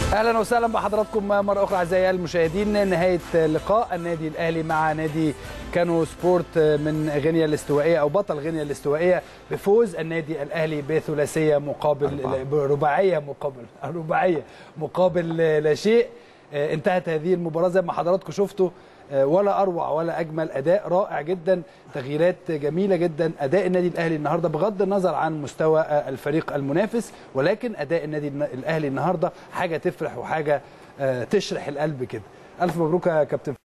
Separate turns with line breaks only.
اهلا وسهلا بحضراتكم مره اخرى اعزائي المشاهدين نهايه لقاء النادي الاهلي مع نادي كانو سبورت من غينيا الاستوائيه او بطل غينيا الاستوائيه بفوز النادي الاهلي بثلاثيه مقابل رباعيه مقابل رباعيه مقابل لا شيء انتهت هذه المباراه زي ما حضراتكم شفتوا ولا اروع ولا اجمل اداء رائع جدا تغييرات جميله جدا اداء النادي الاهلي النهارده بغض النظر عن مستوى الفريق المنافس ولكن اداء النادي الاهلي النهارده حاجه تفرح وحاجه تشرح القلب كده الف مبروك يا كابتن